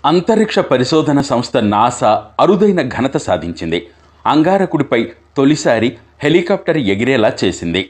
అంతరిక్ష పరిశోధన సంస్థ నాసా అరుదైన ఘనత సాధించింది అంగారకుడిపై తొలిసారి హెలికాప్టర్ ఎగిరేలా చేసింది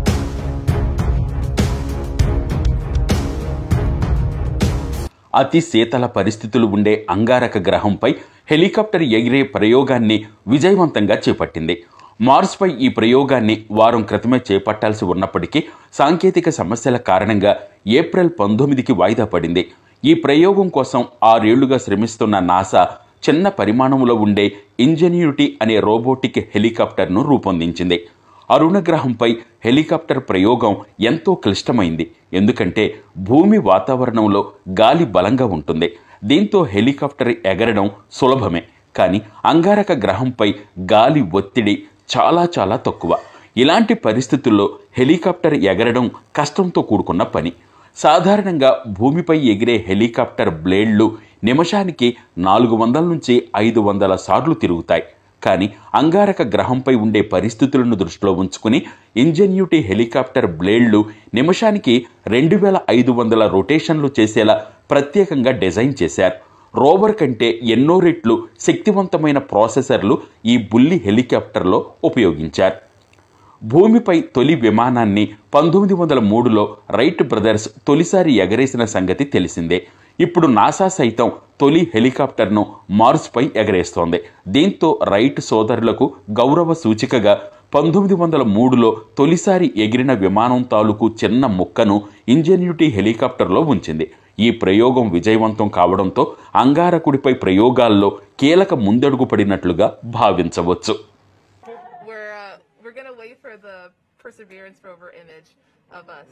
అతి శీతల పరిస్థితులు ఉండే అంగారక గ్రహంపై హెలికాప్టర్ ఎగిరే ప్రయోగాన్ని విజయవంతంగా చేపట్టింది మార్స్పై ఈ ప్రయోగాన్ని వారం క్రితమే చేపట్టాల్సి ఉన్నప్పటికీ సాంకేతిక సమస్యల కారణంగా ఏప్రిల్ పంతొమ్మిదికి వాయిదా పడింది ఈ ప్రయోగం కోసం ఆరేళ్లుగా శ్రమిస్తున్న నాసా చిన్న పరిమాణంలో ఉండే ఇంజనీరిటీ అనే రోబోటిక్ హెలికాప్టర్ను రూపొందించింది అరుణగ్రహంపై హెలికాప్టర్ ప్రయోగం ఎంతో క్లిష్టమైంది ఎందుకంటే భూమి వాతావరణంలో గాలి బలంగా ఉంటుంది దీంతో హెలికాప్టర్ ఎగరడం సులభమే కానీ అంగారక గ్రహంపై గాలి ఒత్తిడి చాలా చాలా తక్కువ ఇలాంటి పరిస్థితుల్లో హెలికాప్టర్ ఎగరడం కష్టంతో కూడుకున్న పని సాధారణంగా భూమిపై ఎగిరే హెలికాప్టర్ బ్లేడ్లు నిమిషానికి నాలుగు వందల నుంచి ఐదు వందల సార్లు తిరుగుతాయి కానీ అంగారక గ్రహంపై ఉండే పరిస్థితులను దృష్టిలో ఉంచుకుని ఇంజన్యూటీ హెలికాప్టర్ బ్లేడ్లు నిమిషానికి రెండు వేల ఐదు వందల రొటేషన్లు చేసేలా ప్రత్యేకంగా డిజైన్ చేశారు రోవర్ కంటే ఎన్నో రెట్లు శక్తివంతమైన ప్రాసెసర్లు ఈ బుల్లి హెలికాప్టర్లో ఉపయోగించారు భూమిపై తొలి విమానాన్ని పంతొమ్మిది వందల మూడులో రైట్ బ్రదర్స్ తొలిసారి ఎగరేసిన సంగతి తెలిసిందే ఇప్పుడు నాసా సైతం తొలి హెలికాప్టర్ను మార్స్పై ఎగరేస్తోంది దీంతో రైట్ సోదరులకు గౌరవ సూచికగా పంతొమ్మిది వందల మూడులో తొలిసారి ఎగిరిన విమానం తాలూకు చిన్న ముక్కను ఇంజన్యూటీ హెలికాప్టర్లో ఉంచింది ఈ ప్రయోగం విజయవంతం కావడంతో అంగారకుడిపై ప్రయోగాల్లో కీలక ముందడుగు పడినట్లుగా భావించవచ్చు We're uh, we're gonna wait for the Perseverance rover image of us.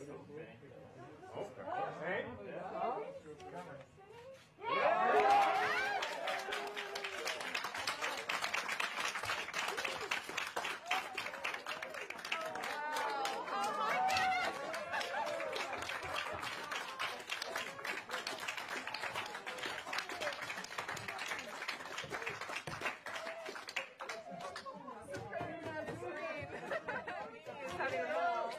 He's having a ball.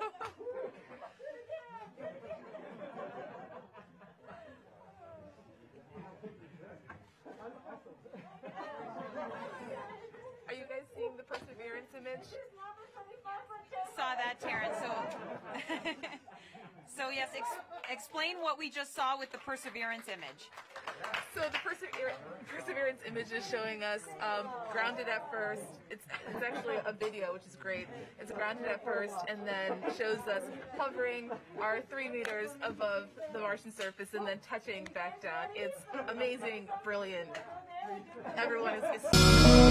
Are you guys seeing the Perseverance image? saw that, Terrence. So, so yes, ex- explain what we just saw with the perseverance image. So the Persever- Perseverance image is showing us um, grounded at first. It's, it's actually a video, which is great. It's grounded at first, and then shows us hovering our three meters above the Martian surface, and then touching back down. It's amazing, brilliant. Everyone is. is